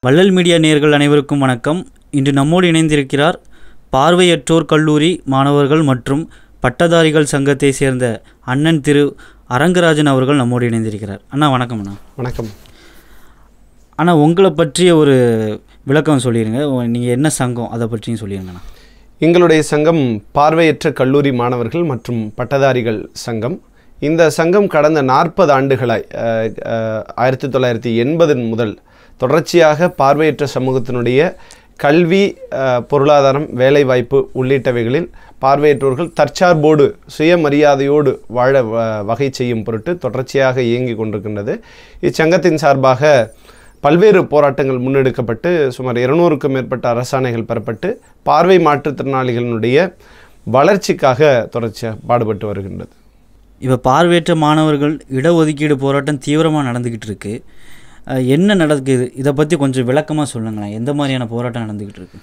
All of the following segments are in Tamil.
வள்ளல் மீடியா நேயர்கள் அனைவருக்கும் வணக்கம் இன்று நம்மோடு இணைந்திருக்கிறார் பார்வையற்றோர் கல்லூரி மாணவர்கள் மற்றும் பட்டதாரிகள் சங்கத்தை சேர்ந்த அண்ணன் திரு அரங்கராஜன் அவர்கள் நம்மோடு இணைந்திருக்கிறார் அண்ணா வணக்கம் அண்ணா வணக்கம் அண்ணா உங்களை பற்றிய ஒரு விளக்கம் சொல்லிடுங்க நீங்கள் என்ன சங்கம் அதை பற்றியும் சொல்லிடுங்கண்ணா எங்களுடைய சங்கம் பார்வையற்ற கல்லூரி மாணவர்கள் மற்றும் பட்டதாரிகள் சங்கம் இந்த சங்கம் கடந்த நாற்பது ஆண்டுகளாய் அஹ், அஹ், ஆயிரத்தி தொள்ளாயிரத்தி எண்பதின் முதல் தொடர்ச்சியாக பார்வையற்ற சமூகத்தினுடைய கல்வி அஹ், பொருளாதாரம் வேலைவாய்ப்பு உள்ளிட்டவைகளில் பார்வையற்றோர்கள் தற்சார்போடு சுயமரியாதையோடு வாழ வ- வகை செய்யும் பொருட்டு தொடர்ச்சியாக இயங்கிக் கொண்டிருக்கின்றது இச்சங்கத்தின் சார்பாக பல்வேறு போராட்டங்கள் முன்னெடுக்கப்பட்டு சுமார் இருநூறுக்கும் மேற்பட்ட அரசாணைகள் பெறப்பட்டு பார்வை மாற்றுத்திறனாளிகளினுடைய வளர்ச்சிக்காக தொடர்ச்சியாக பாடுபட்டு வருகின்றது இப்போ பார்வையற்ற மாணவர்கள் இடஒதுக்கீடு போராட்டம் தீவிரமாக நடந்துக்கிட்டு இருக்கு அஹ், என்ன நடக்குது இதை பற்றி கொஞ்சம் விளக்கமாக சொல்லுங்களேன் எந்த மாதிரியான போராட்டம் நடந்துக்கிட்டு இருக்கு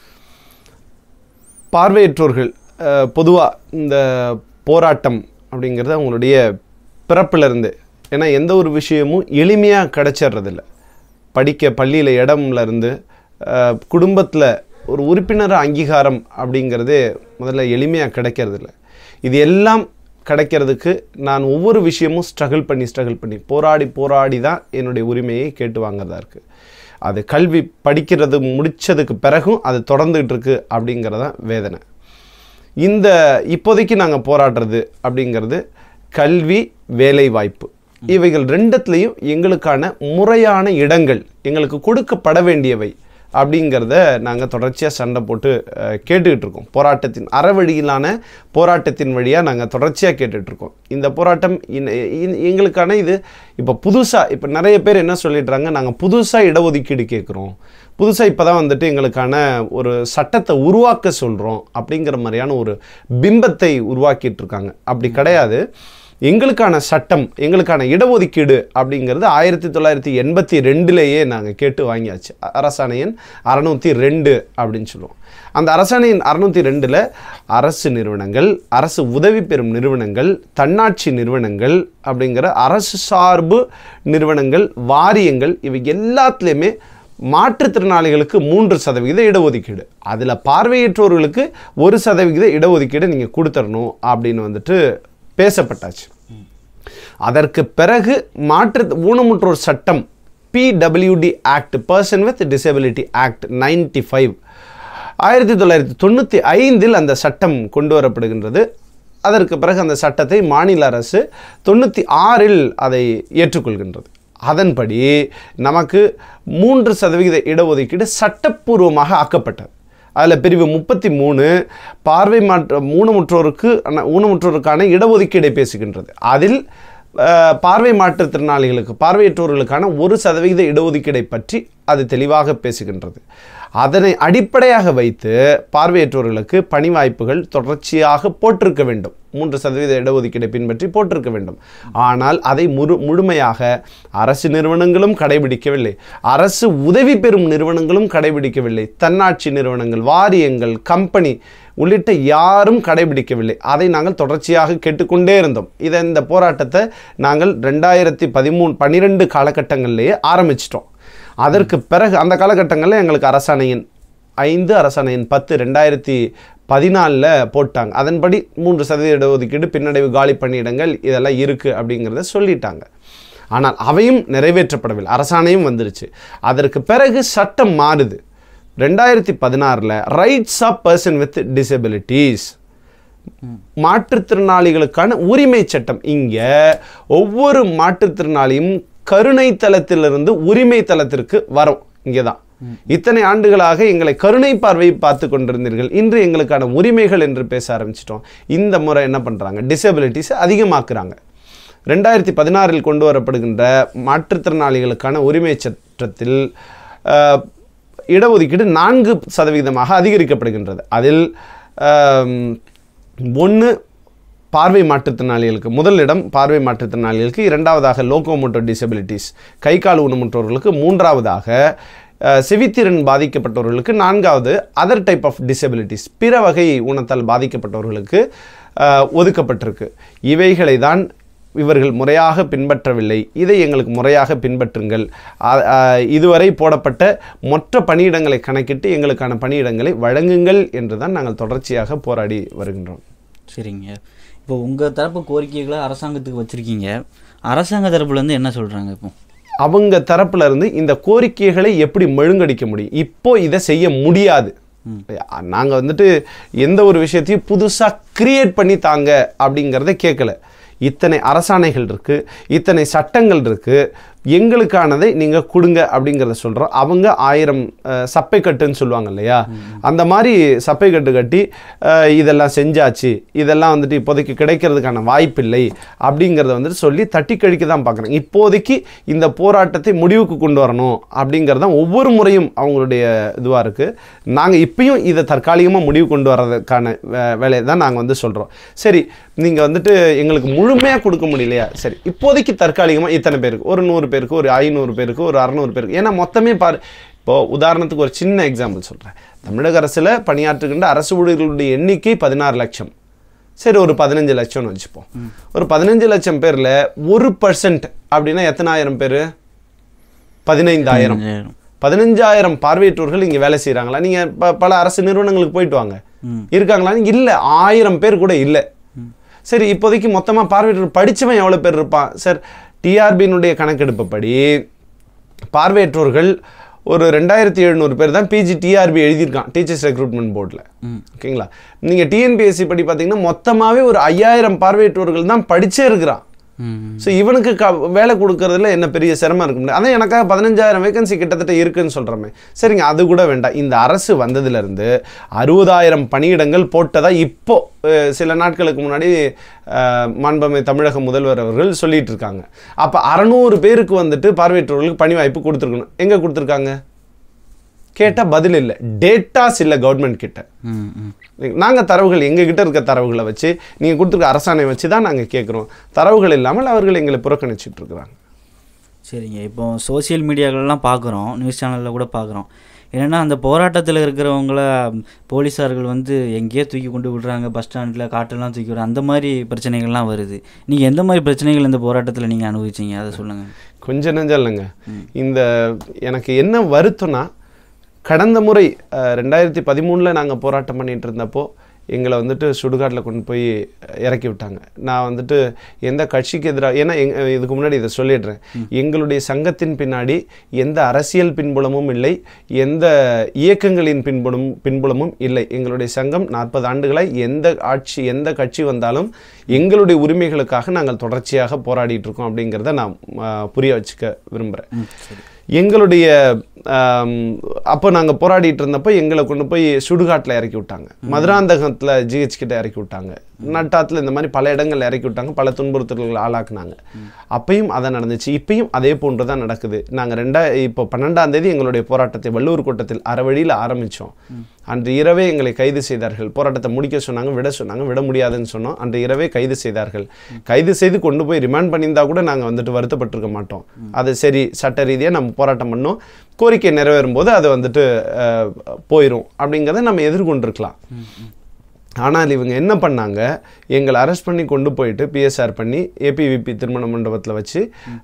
பார்வையற்றோர்கள் பொதுவாக இந்த போராட்டம் அப்படிங்கிறது அவங்களுடைய பிறப்பிலிருந்து ஏன்னா எந்த ஒரு விஷயமும் எளிமையாக கிடைச்சிடுறதில்ல படிக்க பள்ளியில் இடம்ல இருந்து குடும்பத்தில் ஒரு உறுப்பினர் அங்கீகாரம் அப்படிங்கிறது முதல்ல எளிமையாக கிடைக்கிறதில்ல இது எல்லாம் கிடைக்கிறதுக்கு நான் ஒவ்வொரு விஷயமும் ஸ்ட்ரகிள் பண்ணி ஸ்ட்ரகிள் பண்ணி போராடி போராடி தான் என்னுடைய உரிமையை கேட்டு வாங்குறதா இருக்குது அது கல்வி படிக்கிறது முடிச்சதுக்கு பிறகும் அது தொடர்ந்துகிட்டு இருக்கு அப்படிங்கிறதான் வேதனை இந்த இப்போதைக்கு நாங்கள் போராடுறது அப்படிங்கிறது கல்வி வேலை வாய்ப்பு இவைகள் ரெண்டுத்துலேயும் எங்களுக்கான முறையான இடங்கள் எங்களுக்கு கொடுக்கப்பட வேண்டியவை அப்படிங்கிறத நாங்கள் தொடர்ச்சியாக சண்டை போட்டு அஹ், கேட்டுக்கிட்டு இருக்கோம் போராட்டத்தின் அறவழியிலான போராட்டத்தின் வழியாக நாங்கள் தொடர்ச்சியாக கேட்டுட்டு இருக்கோம் இந்த போராட்டம் இன்ன- இன்- எங்களுக்கான இது இப்போ புதுசாக இப்போ நிறைய பேர் என்ன சொல்லிடுறாங்க நாங்கள் புதுசாக இடஒதுக்கீடு கேட்குறோம் புதுசாக இப்போ தான் வந்துட்டு எங்களுக்கான ஒரு சட்டத்தை உருவாக்க சொல்கிறோம் அப்படிங்கிற மாதிரியான ஒரு பிம்பத்தை உருவாக்கிட்டு இருக்காங்க அப்படி கிடையாது எங்களுக்கான சட்டம் எங்களுக்கான இடஒதுக்கீடு அப்படிங்கிறது ஆயிரத்தி தொள்ளாயிரத்தி எண்பத்தி ரெண்டுலேயே நாங்கள் கேட்டு வாங்கியாச்சு அ- அரசாணை எண் அறநூற்றி ரெண்டு அப்படின்னு சொல்லுவோம் அந்த அரசாணை எண் அறநூற்றி ரெண்டில் அரசு நிறுவனங்கள் அரசு உதவி பெறும் நிறுவனங்கள் தன்னாட்சி நிறுவனங்கள் அப்படிங்கிற அரசு சார்பு நிறுவனங்கள் வாரியங்கள் இவை எல்லாத்துலேயுமே மாற்றுத்திறனாளிகளுக்கு மூன்று சதவிகித இடஒதுக்கீடு அதில் பார்வையற்றோர்களுக்கு ஒரு சதவிகித இடஒதுக்கீடு நீங்கள் கொடுத்துடணும் அப்படின்னு வந்துட்டு பேசப்பட்டாச்சு அதற்கு பிறகு மாற்று ஊனமுற்றோர் சட்டம் PWD act person with disability act ninety five ஆயிரத்தி தொள்ளாயிரத்தி தொண்ணூற்றி ஐந்தில் அந்த சட்டம் கொண்டு வரப்படுகின்றது அதற்கு பிறகு அந்த சட்டத்தை மாநில அரசு தொண்ணூற்றி ஆறில் அதை ஏற்றுக்கொள்கின்றது அதன்படி நமக்கு மூன்று சதவிகித இடஒதுக்கீடு சட்டப்பூர்வமாக ஆக்கப்பட்டது அதில் பிரிவு முப்பத்தி மூணு பார்வை மாற்ற ஊனமுற்றோருக்கு அன- ஊனமுற்றோருக்கான இடஒதுக்கீடை பேசுகின்றது அதில் அஹ், பார்வை மாற்றுத்திறனாளிகளுக்கு பார்வையற்றோர்களுக்கான ஒரு சதவிகித இடஒதுக்கீடை பற்றி அது தெளிவாக பேசுகின்றது அதனை அடிப்படையாக வைத்து பார்வையற்றோர்களுக்கு பணி வாய்ப்புகள் தொடர்ச்சியாக போட்டிருக்க வேண்டும் மூன்று சதவீத இடஒதுக்கீடை பின்பற்றி போட்டிருக்க வேண்டும் ஆனால் அதை முழு முழுமையாக அரசு நிறுவனங்களும் கடைபிடிக்கவில்லை அரசு உதவி பெறும் நிறுவனங்களும் கடைபிடிக்கவில்லை தன்னாட்சி நிறுவனங்கள் வாரியங்கள் கம்பெனி உள்ளிட்ட யாரும் கடைபிடிக்கவில்லை அதை நாங்கள் தொடர்ச்சியாக கேட்டுக்கொண்டே இருந்தோம் இதை இந்த போராட்டத்தை நாங்கள் ரெண்டாயிரத்தி பதிமூணு பன்னிரெண்டு காலகட்டங்கள்லேயே ஆரம்பிச்சிட்டோம் அதற்கு பிறகு அந்த காலகட்டங்களில் எங்களுக்கு அரசாணை எண் ஐந்து அரசாணை எண் பத்து ரெண்டாயிரத்தி பதினாலில் போட்டாங்க அதன்படி மூன்று சதவீத இடஒதுக்கீடு பின்னடைவு காலி பணியிடங்கள் இதெல்லாம் இருக்குது அப்படிங்கிறத சொல்லிட்டாங்க ஆனால் அவையும் நிறைவேற்றப்படவில்லை அரசாணையும் வந்துருச்சு அதற்கு பிறகு சட்டம் மாறுது ரெண்டாயிரத்தி பதினாறில் rights of person with disabilities மாற்றுத்திறனாளிகளுக்கான உரிமை சட்டம் இங்கே ஒவ்வொரு மாற்றுத்திறனாளியும் கருணை தளத்திலிருந்து உரிமை தளத்திற்கு வரும் இங்கே தான் இத்தனை ஆண்டுகளாக எங்களை கருணை பார்வை பார்த்து கொண்டிருந்தீர்கள் இன்று எங்களுக்கான உரிமைகள் என்று பேச ஆரம்பிச்சிட்டோம் இந்த முறை என்ன பண்ணுறாங்க டிசபிலிட்டிஸ் அதிகமாக்குறாங்க ரெண்டாயிரத்தி பதினாறில் கொண்டு வரப்படுகின்ற மாற்றுத்திறனாளிகளுக்கான உரிமை சட்டத்தில் அஹ், இடஒதுக்கீடு நான்கு சதவிகிதமாக அதிகரிக்கப்படுகின்றது அதில் ஒன்று பார்வை மாற்றுத்திறனாளிகளுக்கு முதலிடம் பார்வை மாற்றுத்திறனாளிகளுக்கு இரண்டாவதாக லோகோமோட்டோ டிசபிலிட்டிஸ் கை கால் ஊனமுற்றோர்களுக்கு மூன்றாவதாக அஹ், செவித்திறன் பாதிக்கப்பட்டவர்களுக்கு நான்காவது அதர் டைப் ஆஃப் டிசபிலிட்டிஸ் பிற வகை ஊனத்தால் பாதிக்கப்பட்டவர்களுக்கு அஹ், ஒதுக்கப்பட்டிருக்கு இவைகளை தான் இவர்கள் முறையாக பின்பற்றவில்லை இதை எங்களுக்கு முறையாக பின்பற்றுங்கள் ஆ- ஆ, இதுவரை போடப்பட்ட மொத்த பணியிடங்களை கணக்கிட்டு எங்களுக்கான பணியிடங்களை வழங்குங்கள் என்று தான் நாங்கள் தொடர்ச்சியாக போராடி வருகின்றோம் சரிங்க இப்போ உங்கள் தரப்பு கோரிக்கைகளை அரசாங்கத்துக்கு வச்சுருக்கீங்க அரசாங்க தரப்புலேருந்து என்ன சொல்கிறாங்க இப்போ அவங்க தரப்புல இருந்து இந்த கோரிக்கைகளை எப்படி மழுங்கடிக்க முடியும் இப்போ இதை செய்ய முடியாது நாங்கள் வந்துட்டு எந்த ஒரு விஷயத்தையும் புதுசாக கிரியேட் பண்ணி தாங்க அப்படிங்கிறத கேட்கல இத்தனை அரசாணைகள் இருக்கு இத்தனை சட்டங்கள் இருக்கு எங்களுக்கானதை நீங்கள் கொடுங்க அப்படிங்கிறத சொல்கிறோம் அவங்க ஆயிரம் அஹ், சப்பை கட்டுன்னு சொல்லுவாங்க இல்லையா அந்த மாதிரி சப்பை கட்டு கட்டி அஹ், இதெல்லாம் செஞ்சாச்சு இதெல்லாம் வந்துட்டு இப்போதைக்கு கிடைக்கிறதுக்கான வாய்ப்பில்லை அப்படிங்கிறத வந்துட்டு சொல்லி தட்டி கழிக்க தான் பார்க்குறாங்க இப்போதைக்கு இந்த போராட்டத்தை முடிவுக்கு கொண்டு வரணும் அப்படிங்கிறது தான் ஒவ்வொரு முறையும் அவங்களுடைய இதுவாக இருக்குது நாங்கள் இப்பயும் இதை தற்காலிகமாக முடிவு கொண்டு வர்றதுக்கான வே- வேலையை தான் நாங்கள் வந்து சொல்கிறோம் சரி நீங்கள் வந்துட்டு எங்களுக்கு முழுமையாக கொடுக்க முடியலையா சரி இப்போதைக்கு தற்காலிகமாக இத்தனை பேருக்கு ஒரு நூறு பேருக்கு ஒரு ஐநூறு பேருக்கு ஒரு அறநூறு பேருக்கு ஏன்னா மொத்தமே பாரு இப்போ உதாரணத்துக்கு ஒரு சின்ன எக்ஸாம்பிள் சொல்கிறேன் தமிழக அரசில் பணியாற்றுகின்ற அரசு ஊழியர்களுடைய எண்ணிக்கை பதினாறு லட்சம் சரி ஒரு பதினஞ்சு லட்சம்னு வச்சுப்போம் ஒரு பதினஞ்சு லட்சம் பேரில் ஒரு பர்சன்ட் அப்படின்னா எத்தனாயிரம் பேர் பதினைந்தாயிரம் பதினஞ்சாயிரம் பார்வையற்றோர்கள் இங்கே வேலை செய்கிறாங்களா நீங்கள் ப பல அரசு நிறுவனங்களுக்கு போயிட்டு வாங்க இருக்காங்களான்னு இல்லை ஆயிரம் பேர் கூட இல்லை சரி இப்போதைக்கு மொத்தமாக பார்வையற்றோர் படிச்சவன் எவ்வளோ பேர் இருப்பான் சார் டிஆர்பியினுடைய கணக்கெடுப்புப்படி பார்வையற்றோர்கள் ஒரு ரெண்டாயிரத்தி எழுநூறு பேர் தான் பிஜி டிஆர்பி எழுதியிருக்கான் டீச்சர்ஸ் ரெக்ரூட்மெண்ட் போர்டில் ஓகேங்களா நீங்கள் டிஎன்பிஎஸ்சி படி பார்த்தீங்கன்னா மொத்தமாகவே ஒரு ஐயாயிரம் பார்வையற்றோர்கள் தான் படிச்சே இருக்கிறான் ஸோ இவனுக்கு க வேலை கொடுக்கறதுல என்ன பெரிய சிரமம் இருக்க முடியாது அதான் எனக்காக பதினஞ்சாயிரம் வேகன்சி கிட்டத்தட்ட இருக்குன்னு சொல்கிறோமே சரிங்க அது கூட வேண்டாம் இந்த அரசு வந்ததுலேருந்து அறுபதாயிரம் பணியிடங்கள் போட்டதா இப்போ அஹ், சில நாட்களுக்கு முன்னாடி அஹ், மாண்புமை தமிழக முதல்வர் அவர்கள் சொல்லிட்டு இருக்காங்க அப்போ அறநூறு பேருக்கு வந்துட்டு பார்வையற்றவர்களுக்கு பணி வாய்ப்பு கொடுத்துருக்கணும் எங்கே கொடுத்துருக்காங்க கேட்டால் பதில் இல்லை டேட்டாஸ் இல்லை கவர்மெண்ட் கிட்ட ம் ம் நாங்கள் தரவுகள் எங்ககிட்ட இருக்க தரவுகளை வச்சு நீங்கள் கொடுத்துருக்க அரசாணை வச்சு தான் நாங்கள் கேட்குறோம் தரவுகள் இல்லாமல் அவர்கள் எங்களை புறக்கணிச்சிட்டு இருக்கிறாங்க சரிங்க இப்போ சோஷியல் மீடியாக்கள்லாம் பார்க்குறோம் நியூஸ் சேனலில் கூட பார்க்குறோம் என்னென்னா அந்த போராட்டத்தில் இருக்கிறவங்கள போலீஸார்கள் வந்து எங்கேயோ தூக்கி கொண்டு விடுறாங்க பஸ் ஸ்டாண்டில் காட்டெல்லாம் தூக்கி விடுறாங்க அந்த மாதிரி பிரச்சனைகள்லாம் வருது நீங்கள் எந்த மாதிரி பிரச்சனைகள் இந்த போராட்டத்தில் நீங்கள் அனுபவிச்சீங்க அதை சொல்லுங்கள் கொஞ்சம் நெஞ்சம் இல்லைங்க இந்த எனக்கு என்ன வருத்தம்னா கடந்த முறை அஹ், ரெண்டாயிரத்தி பதிமூணில் நாங்கள் போராட்டம் பண்ணிட்டு இருந்தப்போ எங்களை வந்துட்டு சுடுகாட்டில் கொண்டு போய் இறக்கி விட்டாங்க நான் வந்துட்டு எந்த கட்சிக்கு எதிராக ஏன்னா எங் இதுக்கு முன்னாடி இதை சொல்லிடுறேன் எங்களுடைய சங்கத்தின் பின்னாடி எந்த அரசியல் பின்புலமும் இல்லை எந்த இயக்கங்களின் பின்புலம் பின்புலமும் இல்லை எங்களுடைய சங்கம் நாற்பது ஆண்டுகளாய் எந்த ஆட்சி எந்த கட்சி வந்தாலும் எங்களுடைய உரிமைகளுக்காக நாங்கள் தொடர்ச்சியாக போராடிட்டு இருக்கோம் அப்படிங்கிறத நான் ஆஹ், புரிய வச்சுக்க விரும்புகிறேன் எங்களுடைய ஆம், அப்போ நாங்கள் போராடிட்டு இருந்தப்போ எங்களை கொண்டு போய் சுடுகாட்டில் இறக்கி விட்டாங்க மதுராந்தகத்தில் ஜிஹெச் கிட்ட இறக்கி விட்டாங்க நட்டாத்தில் இந்த மாதிரி பல இடங்கள்ல இறக்கி விட்டாங்க பல துன்புறுத்தல்கள் ஆளாக்குனாங்க அப்பயும் அதை நடந்துச்சு இப்பயும் அதே போன்று தான் நடக்குது நாங்கள் ரெண்டா இப்போ பன்னெண்டாம் தேதி எங்களுடைய போராட்டத்தை வள்ளூர் கூட்டத்தில் அறவழியில் ஆரம்பித்தோம் அன்று இரவே எங்களை கைது செய்தார்கள் போராட்டத்தை முடிக்க சொன்னாங்க விட சொன்னாங்க விட முடியாதுன்னு சொன்னோம் அன்று இரவே கைது செய்தார்கள் கைது செய்து கொண்டு போய் ரிமாண்ட் பண்ணியிருந்தா கூட நாங்கள் வந்துட்டு வருத்தப்பட்டிருக்க மாட்டோம் அது சரி சட்ட ரீதியாக நம்ம போராட்டம் பண்ணோம் கோரிக்கை நிறைவேறும் போது அது வந்துட்டு அஹ், போயிரும் அப்படிங்கிறத நம்ம எதிர்கொண்டிருக்கலாம் ஆனால் இவங்க என்ன பண்ணாங்க எங்களை அரெஸ்ட் பண்ணி கொண்டு போயிட்டு பிஎஸ்ஆர் பண்ணி ஏபிவிபி திருமண மண்டபத்தில் வச்சு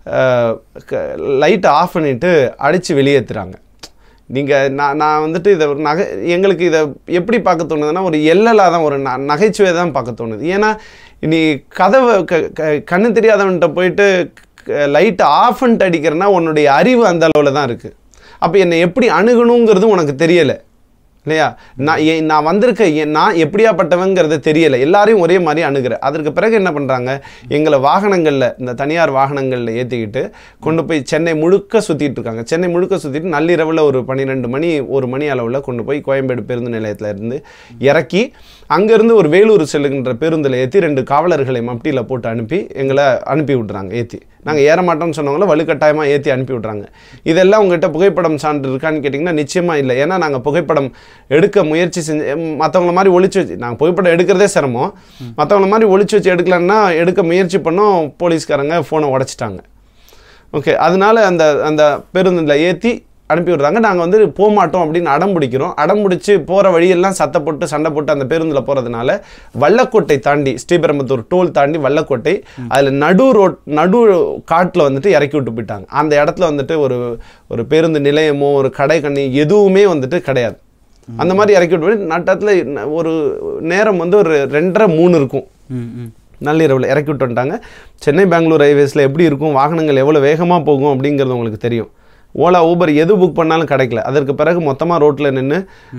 லைட்டை ஆஃப் பண்ணிட்டு அடித்து வெளியேற்றுறாங்க நீங்கள் நான் நான் வந்துட்டு இதை ஒரு நகை எங்களுக்கு இதை எப்படி பார்க்க தோணுதுன்னா ஒரு எல்லலாக தான் ஒரு ந நகைச்சுவை தான் பார்க்க தோணுது ஏன்னா நீ கதவை க க- கண்ணு தெரியாதவன்கிட்ட போயிட்டு லைட்டை ஆஃப் பண்ணிட்டு அடிக்கிறேன்னா உன்னுடைய அறிவு அந்த அளவில் தான் இருக்குது அப்போ என்னை எப்படி அணுகணுங்கிறது உனக்கு தெரியலை இல்லையா நான் ஏ- நான் வந்திருக்க ஏ- நான் எப்படியாப்பட்டவங்கிறது தெரியல எல்லாரையும் ஒரே மாதிரி அணுகிறேன் அதற்கு பிறகு என்ன பண்ணுறாங்க எங்களை வாகனங்களில் இந்த தனியார் வாகனங்களில் ஏற்றிக்கிட்டு கொண்டு போய் சென்னை முழுக்க சுற்றிட்டு இருக்காங்க சென்னை முழுக்க சுற்றிட்டு நள்ளிரவில் ஒரு பன்னிரெண்டு மணி ஒரு மணி அளவில் கொண்டு போய் கோயம்பேடு பேருந்து நிலையத்தில் இருந்து இறக்கி அங்கேருந்து ஒரு வேலூர் செல்லுகின்ற பேருந்தில் ஏற்றி ரெண்டு காவலர்களை மப்டியில் போட்டு அனுப்பி எங்களை அனுப்பி விட்றாங்க ஏற்றி நாங்கள் ஏற மாட்டோம்னு சொன்னவங்கள வலுக்கட்டாயமாக ஏற்றி அனுப்பி விட்றாங்க இதெல்லாம் உங்ககிட்ட புகைப்படம் சான்று இருக்கான்னு கேட்டிங்கன்னா நிச்சயமாக இல்லை ஏன்னா நாங்கள் புகைப்படம் எடுக்க முயற்சி செஞ்சு மற்றவங்கள மாதிரி ஒளிச்சு வச்சு நாங்கள் புகைப்படம் எடுக்கிறதே சிரமம் மற்றவங்கள மாதிரி ஒளிச்சு வச்சு எடுக்கலன்னா எடுக்க முயற்சி பண்ணோம் போலீஸ்காரங்க ஃபோனை உடைச்சிட்டாங்க ஓகே அதனால அந்த அந்த பேருந்தில் ஏற்றி அனுப்பி விடுறாங்க நாங்கள் வந்து போக மாட்டோம் அப்படின்னு அடம் பிடிக்கிறோம் அடம் பிடிச்சி போகிற வழியெல்லாம் சத்தை போட்டு சண்டை போட்டு அந்த பேருந்தில் போகிறதுனால வல்லக்கோட்டை தாண்டி ஸ்ரீபெரும்புத்தூர் டோல் தாண்டி வல்லக்கோட்டை அதில் நடு ரோட் நடு காட்டில் வந்துட்டு இறக்கி விட்டு போயிட்டாங்க அந்த இடத்துல வந்துட்டு ஒரு ஒரு பேருந்து நிலையமோ ஒரு கடை கண்ணி எதுவுமே வந்துட்டு கிடையாது அந்த மாதிரி இறக்கி விட்டு போய் நட்டத்தில் ஒரு நேரம் வந்து ஒரு ரெண்டரை மூணு இருக்கும் ம் ம் நள்ளிரவில் இறக்கி விட்டு வந்துட்டாங்க சென்னை பெங்களூர் ரயில்வேஸில் எப்படி இருக்கும் வாகனங்கள் எவ்வளோ வேகமாக போகும் அப்படிங்கிறது உங்களுக்கு தெரியும் ஓலா ஊபர் எது புக் பண்ணாலும் கிடைக்கல அதற்கு பிறகு மொத்தமாக ரோட்டில் நின்று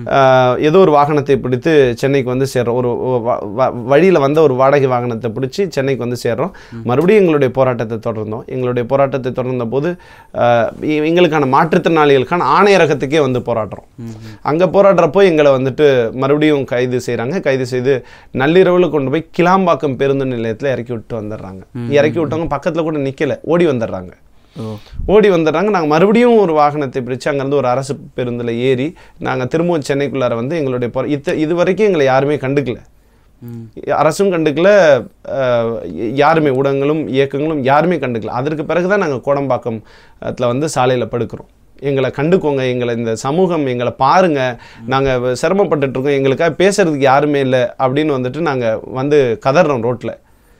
ஏதோ ஒரு வாகனத்தை பிடித்து சென்னைக்கு வந்து சேர்றோம் ஒரு வழியில் வந்த ஒரு வாடகை வாகனத்தை பிடிச்சி சென்னைக்கு வந்து சேர்றோம் மறுபடியும் எங்களுடைய போராட்டத்தை தொடர்ந்தோம் எங்களுடைய போராட்டத்தை தொடர்ந்த போது ஆஹ், எ- எங்களுக்கான மாற்றுத்திறனாளிகளுக்கான ஆணையரகத்துக்கே வந்து போராடுறோம் அங்கே போராடுறப்போ எங்களை வந்துட்டு மறுபடியும் கைது செய்கிறாங்க கைது செய்து நள்ளிரவில் கொண்டு போய் கிளாம்பாக்கம் பேருந்து நிலையத்தில் இறக்கி விட்டு வந்துடுறாங்க இறக்கி விட்டவங்க பக்கத்தில் கூட நிற்கல ஓடி வந்துடுறாங்க ஓ ஓடி வந்துடுறாங்க நாங்கள் மறுபடியும் ஒரு வாகனத்தை பிடிச்சு அங்கேருந்து ஒரு அரசு பேருந்தில் ஏறி நாங்கள் திரும்பவும் சென்னைக்குள்ளார வந்து எங்களுடைய போரா இத்த இது வரைக்கும் எங்களை யாருமே கண்டுக்கல ம் அரசும் கண்டுக்கல அஹ், யாருமே ஊடகங்களும் இயக்கங்களும் யாருமே கண்டுக்கல அதற்கு பிறகு தான் நாங்கள் கோடம்பாக்கத்தில் வந்து சாலையில் படுக்கிறோம் எங்களை கண்டுக்கோங்க எங்களை இந்த சமூகம் எங்களை பாருங்க நாங்கள் சிரமப்பட்டுட்டு இருக்கோம் எங்களுக்காக பேசுறதுக்கு யாருமே இல்லை அப்படின்னு வந்துட்டு நாங்கள் வந்து கதறோம் ரோட்டில்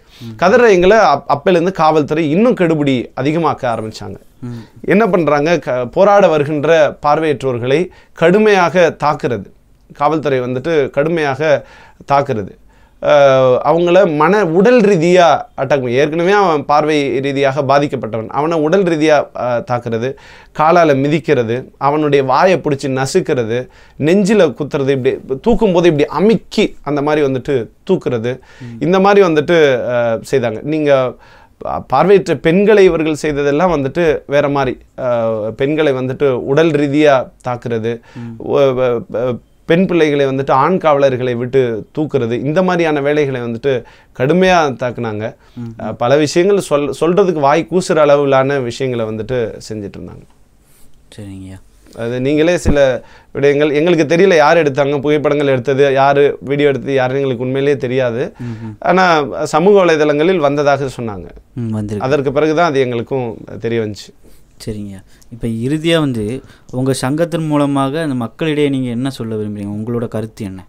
கதற எங்களை அப் அப்பையிலேருந்து காவல்துறை இன்னும் கெடுபிடி அதிகமாக்க ஆரம்பிச்சாங்க ம் என்ன பண்ணுறாங்க க போராட வருகின்ற பார்வையற்றோர்களை கடுமையாக தாக்குறது காவல்துறை வந்துட்டு கடுமையாக தாக்குறது அஹ் அவங்கள மன உடல் ரீதியாக அட்டாக் பண்ணி ஏற்கனவே அவன் பார்வை ரீதியாக பாதிக்கப்பட்டவன் அவனை உடல் ரீதியாக தாக்குறது காலால் மிதிக்கிறது அவனுடைய வாயை பிடிச்சி நசுக்கிறது நெஞ்சில் குத்துறது இப்படி தூக்கும் போது இப்படி அமுக்கி அந்த மாதிரி வந்துட்டு தூக்குறது இந்த மாதிரி வந்துட்டு அஹ், செய்தாங்க நீங்கள் பா- பார்வையற்ற பெண்களை இவர்கள் செய்ததெல்லாம் வந்துட்டு வேற மாதிரி அஹ், பெண்களை வந்துட்டு உடல் ரீதியாக தாக்குறது ஒ- வ- வ- பெண் பிள்ளைகளை வந்துட்டு ஆண் காவலர்களை விட்டு தூக்குறது இந்த மாதிரியான வேலைகளை வந்துட்டு கடுமையாக தாக்குனாங்க அஹ், பல விஷயங்கள் சொல் சொல்றதுக்கு வாய் கூசுற அளவிலான விஷயங்களை வந்துட்டு செஞ்சுட்டு இருந்தாங்க சரிங்கய்யா அது நீங்களே சில விடயங்கள் எங்களுக்கு தெரியல யார் எடுத்தாங்க புகைப்படங்கள் எடுத்தது யார் வீடியோ எடுத்தது யாருன்னு எங்களுக்கு உண்மையிலேயே தெரியாது ஆனால் சமூக வலைதளங்களில் வந்ததாக சொன்னாங்க ம் வந்திருக்கு அதற்கு பிறகு தான் அது எங்களுக்கும் தெரிய வந்துச்சு சரிங்க இப்போ இறுதியாக வந்து உங்கள் சங்கத்தின் மூலமாக அந்த மக்களிடையே நீங்கள் என்ன சொல்ல விரும்புறீங்க உங்களோட கருத்து என்ன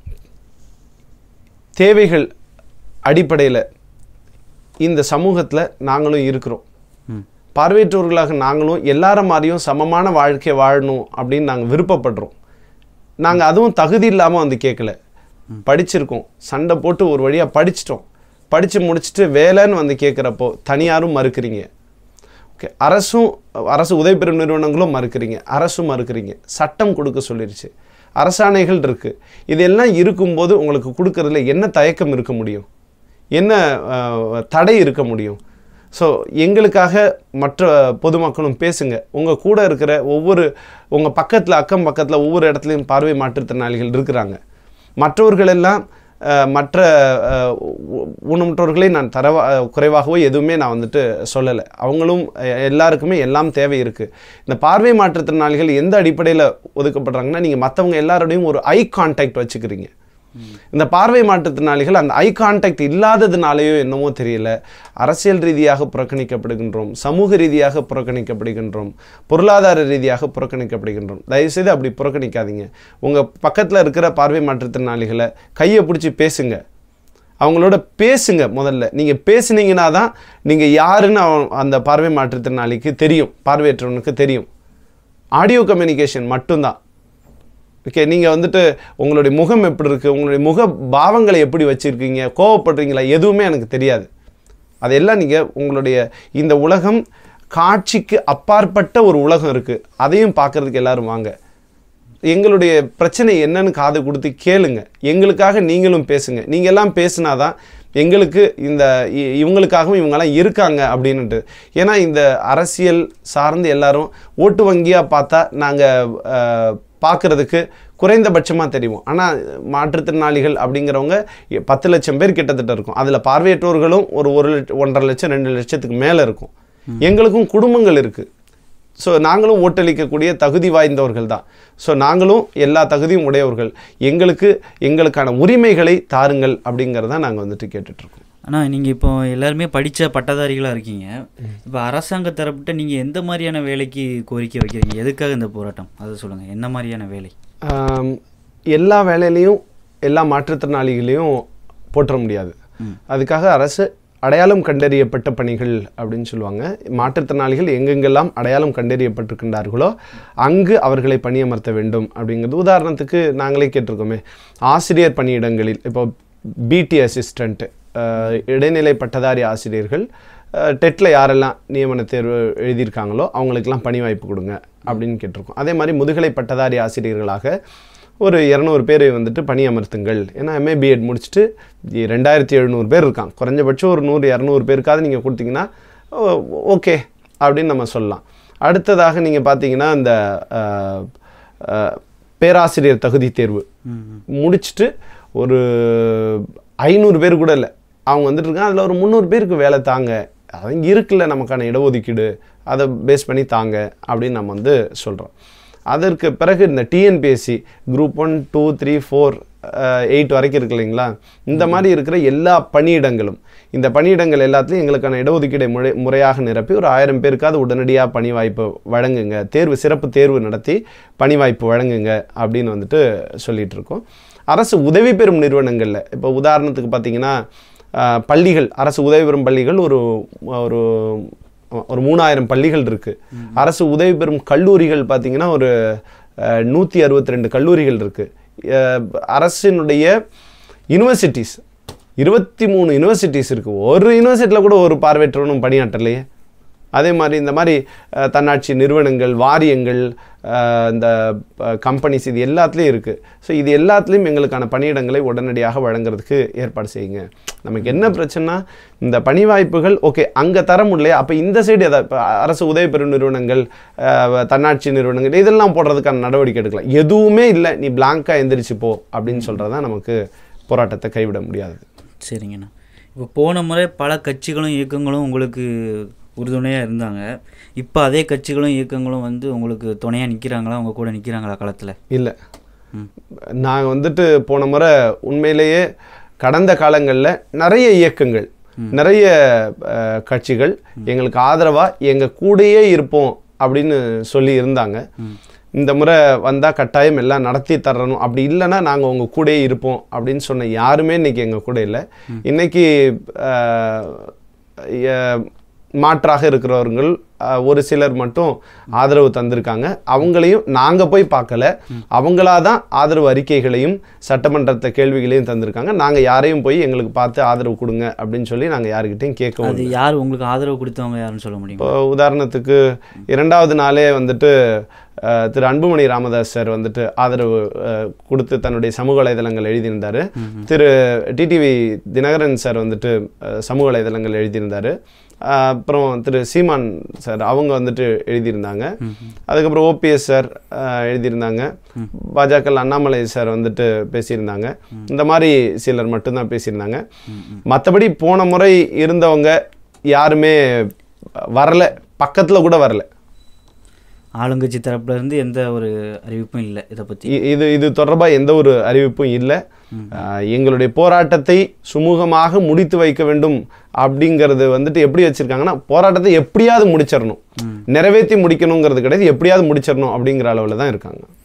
தேவைகள் அடிப்படையில் இந்த சமூகத்தில் நாங்களும் இருக்கிறோம் ம் பார்வையற்றவர்களாக நாங்களும் எல்லார மாதிரியும் சமமான வாழ்க்கை வாழணும் அப்படின்னு நாங்கள் விருப்பப்படுறோம் நாங்கள் அதுவும் தகுதி இல்லாமல் வந்து கேட்கல படிச்சிருக்கோம் சண்டை போட்டு ஒரு வழியாக படிச்சிட்டோம் படித்து முடிச்சுட்டு வேலைன்னு வந்து கேட்குறப்போ தனியாரும் மறுக்கிறீங்க ஓகே அரசும் அரசு உதவி பெறும் நிறுவனங்களும் மறுக்கிறீங்க அரசும் மறுக்கிறீங்க சட்டம் கொடுக்க சொல்லிருச்சு அரசாணைகள் இருக்குது இதெல்லாம் இருக்கும்போது உங்களுக்கு கொடுக்கறதுல என்ன தயக்கம் இருக்க முடியும் என்ன அஹ், தடை இருக்க முடியும் ஸோ எங்களுக்காக மற்ற பொதுமக்களும் பேசுங்க உங்கள் கூட இருக்கிற ஒவ்வொரு உங்கள் பக்கத்தில் அக்கம் பக்கத்தில் ஒவ்வொரு இடத்துலையும் பார்வை மாற்றுத்திறனாளிகள் இருக்கிறாங்க மற்றவர்கள் எல்லாம் அஹ், மற்ற அஹ், ஊ- ஊனமுற்றோர்களை நான் தரவா குறைவாகவோ எதுவுமே நான் வந்துட்டு சொல்லலை அவங்களும் அஹ், எல்லாருக்குமே எல்லாம் தேவை இருக்குது இந்த பார்வை மாற்றுத்திறனாளிகள் எந்த அடிப்படையில் ஒதுக்கப்படுறாங்கன்னா நீங்கள் மற்றவங்க எல்லாரோடையும் ஒரு ஐ கான்டாக்ட் வச்சுக்கிறீங்க இந்த பார்வை மாற்றுத்திறனாளிகள் அந்த ஐ கான்டாக்ட் இல்லாததுனாலேயோ என்னமோ தெரியல அரசியல் ரீதியாக புறக்கணிக்கப்படுகின்றோம் சமூக ரீதியாக புறக்கணிக்கப்படுகின்றோம் பொருளாதார ரீதியாக புறக்கணிக்கப்படுகின்றோம் தயவுசெய்து அப்படி புறக்கணிக்காதீங்க உங்கள் பக்கத்தில் இருக்கிற பார்வை மாற்றுத்திறனாளிகளை கையை பிடிச்சி பேசுங்க அவங்களோட பேசுங்க முதல்ல நீங்கள் பேசுனீங்கன்னா தான் நீங்கள் யாருன்னு அவன் அந்த பார்வை மாற்றுத்திறனாளிக்கு தெரியும் பார்வையற்றவனுக்கு தெரியும் ஆடியோ கம்யூனிகேஷன் மட்டும்தான் ஓகே நீங்கள் வந்துட்டு உங்களுடைய முகம் எப்படி இருக்குது உங்களுடைய முக பாவங்களை எப்படி வச்சுருக்கீங்க கோவப்படுறீங்களா எதுவுமே எனக்கு தெரியாது அதெல்லாம் நீங்கள் உங்களுடைய இந்த உலகம் காட்சிக்கு அப்பாற்பட்ட ஒரு உலகம் இருக்குது அதையும் பார்க்கறதுக்கு எல்லாரும் வாங்க எங்களுடைய பிரச்சனை என்னன்னு காது கொடுத்து கேளுங்க எங்களுக்காக நீங்களும் பேசுங்க நீங்கள் எல்லாம் பேசுனாதான் எங்களுக்கு இந்த இ- இவங்களுக்காகவும் இவங்கெல்லாம் இருக்காங்க அப்படின்னுட்டு ஏன்னா இந்த அரசியல் சார்ந்து எல்லாரும் ஓட்டு வங்கியாக பார்த்தா நாங்கள் பார்க்குறதுக்கு குறைந்தபட்சமாக தெரியும் ஆனால் மாற்றுத்திறனாளிகள் அப்படிங்கிறவங்க எ- பத்து லட்சம் பேர் கிட்டத்தட்ட இருக்கும் அதில் பார்வையற்றோர்களும் ஒரு ஒரு லட்ச ஒன்றரை லட்சம் ரெண்டு லட்சத்துக்கு மேலே இருக்கும் எங்களுக்கும் குடும்பங்கள் இருக்குது ஸோ நாங்களும் ஓட்டளிக்கக்கூடிய தகுதி வாய்ந்தவர்கள் தான் ஸோ நாங்களும் எல்லா தகுதியும் உடையவர்கள் எங்களுக்கு எங்களுக்கான உரிமைகளை தாருங்கள் அப்படிங்கிறத நாங்கள் வந்துட்டு கேட்டுட்ருக்கோம் ஆனால் நீங்கள் இப்போ எல்லாருமே படித்த பட்டதாரிகளாக இருக்கீங்க இப்போ அரசாங்க தரப்பிட்ட நீங்கள் எந்த மாதிரியான வேலைக்கு கோரிக்கை வைக்கிறீங்க எதுக்காக இந்த போராட்டம் அதை சொல்லுங்கள் என்ன மாதிரியான வேலை ஆம், எல்லா வேலையிலையும் எல்லா மாற்றுத்திறனாளிகளையும் போற்ற முடியாது அதுக்காக அரசு அடையாளம் கண்டறியப்பட்ட பணிகள் அப்படின்னு சொல்லுவாங்க மாற்றுத்திறனாளிகள் எங்கெங்கெல்லாம் அடையாளம் கண்டறியப்பட்டிருக்கின்றார்களோ அங்கு அவர்களை பணியமர்த்த வேண்டும் அப்படிங்கிறது உதாரணத்துக்கு நாங்களே கேட்டிருக்கோமே ஆசிரியர் பணியிடங்களில் இப்போ பிடி அசிஸ்டண்ட் இடைநிலை பட்டதாரி ஆசிரியர்கள் டெட்டில் யாரெல்லாம் நியமன தேர்வு எழுதியிருக்காங்களோ அவங்களுக்கெல்லாம் பணி வாய்ப்பு கொடுங்க அப்படின்னு கேட்டிருக்கோம் அதே மாதிரி முதுகலை பட்டதாரி ஆசிரியர்களாக ஒரு இரநூறு பேரை வந்துட்டு பணி அமர்த்துங்கள் ஏன்னா எம்ஏ பிஎட் முடிச்சுட்டு இ- ரெண்டாயிரத்தி எழுநூறு பேர் இருக்காங்க குறைஞ்சபட்சம் ஒரு நூறு இரநூறு பேருக்காவது நீங்கள் கொடுத்தீங்கன்னா ஓகே அப்படின்னு நம்ம சொல்லலாம் அடுத்ததாக நீங்கள் பார்த்தீங்கன்னா இந்த அஹ், அஹ், பேராசிரியர் தகுதி தேர்வு முடிச்சுட்டு ஒரு ஐநூறு பேர் கூட இல்லை அவங்க வந்துட்டு இருக்காங்க அதில் ஒரு முந்நூறு பேருக்கு வேலை தாங்க அது இருக்குல்ல நமக்கான இடஒதுக்கீடு அதை பேஸ் பண்ணி தாங்க அப்படின்னு நம்ம வந்து சொல்கிறோம் அதற்கு பிறகு இந்த TNPSC group one two three four eight வரைக்கும் இருக்கு இல்லைங்களா இந்த மாதிரி இருக்கிற எல்லா பணியிடங்களும் இந்த பணியிடங்கள் எல்லாத்துலேயும் எங்களுக்கான இடஒதுக்கீடை முறை முறையாக நிரப்பி ஒரு ஆயிரம் பேருக்காவது உடனடியாக பணி வாய்ப்பு வழங்குங்க தேர்வு சிறப்பு தேர்வு நடத்தி பணி வாய்ப்பு வழங்குங்க அப்படின்னு வந்துட்டு சொல்லிட்டு இருக்கோம் அரசு உதவி பெறும் நிறுவனங்களில் இப்போ உதாரணத்துக்கு பார்த்தீங்கன்னா ஆஹ், பள்ளிகள் அரசு உதவி பெறும் பள்ளிகள் ஒரு ஒரு ஒரு மூணாயிரம் பள்ளிகள் இருக்கு அரசு உதவி பெறும் கல்லூரிகள் பார்த்தீங்கன்னா ஒரு நூற்றி அறுபத்தி ரெண்டு கல்லூரிகள் இருக்கு அஹ், அரசினுடைய யூனிவர்சிட்டிஸ் இருபத்தி மூணு யூனிவர்சிட்டிஸ் இருக்கு ஒரு யூனிவர்சிட்டியில் கூட ஒரு பார்வையற்றவனும் பணியாற்றலையே அதே மாதிரி இந்த மாதிரி அஹ், தன்னாட்சி நிறுவனங்கள் வாரியங்கள் அஹ், இந்த கம்பெனிஸ் இது எல்லாத்துலேயும் இருக்குது ஸோ இது எல்லாத்துலேயும் எங்களுக்கான பணியிடங்களை உடனடியாக வழங்குறதுக்கு ஏற்பாடு செய்யுங்க நமக்கு என்ன பிரச்சனைனா இந்த பணி வாய்ப்புகள் ஓகே அங்கே தர முடியல அப்போ இந்த சைடு எதாவது இப்போ அரசு உதவி பெறும் நிறுவனங்கள் அஹ், தன்னாட்சி நிறுவனங்கள் இதெல்லாம் போடுறதுக்கான நடவடிக்கை எடுக்கலாம் எதுவுமே இல்லை நீ பிளாங்காக எந்திரிச்சு போ அப்படின்னு சொல்கிறது தான் நமக்கு போராட்டத்தை கைவிட முடியாது சரிங்கண்ணா இப்போ போன முறை பல கட்சிகளும் இயக்கங்களும் உங்களுக்கு உறுதுணையாக இருந்தாங்க இப்போ அதே கட்சிகளும் இயக்கங்களும் வந்து உங்களுக்கு துணையாக நிற்கிறாங்களா உங்கள் கூட நிற்கிறாங்களா களத்தில் இல்லை நாங்கள் வந்துட்டு போன முறை உண்மையிலேயே கடந்த காலங்களில் நிறைய இயக்கங்கள் நிறைய அஹ், கட்சிகள் எங்களுக்கு ஆதரவாக எங்கள் கூடயே இருப்போம் அப்படின்னு சொல்லி இருந்தாங்க இந்த முறை வந்தால் கட்டாயம் எல்லாம் நடத்தி தரணும் அப்படி இல்லைன்னா நாங்கள் உங்கள் கூடயே இருப்போம் அப்படின்னு சொன்ன யாருமே இன்னைக்கு எங்கள் கூட இல்லை இன்னைக்கு அஹ், எ- மாற்றாக இருக்கிறவர்கள் அஹ், ஒரு சிலர் மட்டும் ஆதரவு தந்திருக்காங்க அவங்களையும் நாங்கள் போய் பார்க்கல அவங்களா தான் ஆதரவு அறிக்கைகளையும் சட்டமன்றத்தை கேள்விகளையும் தந்திருக்காங்க நாங்கள் யாரையும் போய் எங்களுக்கு பார்த்து ஆதரவு கொடுங்க அப்படின்னு சொல்லி நாங்கள் யாருக்கிட்டையும் கேட்கவும் அது யார் உங்களுக்கு ஆதரவு கொடுத்தவங்க யாருன்னு சொல்ல முடியுமா இப்போ உதாரணத்துக்கு இரண்டாவது நாளே வந்துட்டு அஹ், திரு அன்புமணி ராமதாஸ் சார் வந்துட்டு ஆதரவு அஹ், கொடுத்து தன்னுடைய சமூக வலைதளங்கள் எழுதியிருந்தார் திரு டிடிவி தினகரன் சார் வந்துட்டு அஹ், சமூக வலைதளங்கள் எழுதியிருந்தார் அஹ், அப்புறம் திரு சீமான் சார் அவங்க வந்துட்டு எழுதியிருந்தாங்க அதுக்கப்புறம் ஓபிஎஸ் சார் அஹ், எழுதியிருந்தாங்க பாஜக அண்ணாமலை சார் வந்துட்டு பேசியிருந்தாங்க இந்த மாதிரி சிலர் மட்டும்தான் பேசியிருந்தாங்க மற்றபடி போன முறை இருந்தவங்க யாருமே வரல பக்கத்தில் கூட வரல ஆளுங்கட்சி தரப்புல இருந்து எந்த ஒரு அறிவிப்பும் இல்லை இதை பற்றி இ- இது இது தொடர்பாக எந்த ஒரு அறிவிப்பும் இல்லை ஆஹ், எங்களுடைய போராட்டத்தை சுமூகமாக முடித்து வைக்க வேண்டும் அப்படிங்கிறது வந்துட்டு எப்படி வச்சிருக்காங்கன்னா போராட்டத்தை எப்படியாவது முடிச்சிடணும் நிறைவேற்றி முடிக்கணுங்கிறது கிடையாது எப்படியாவது முடிச்சிடணும் அப்படிங்கிற அளவில் தான் இருக்காங்க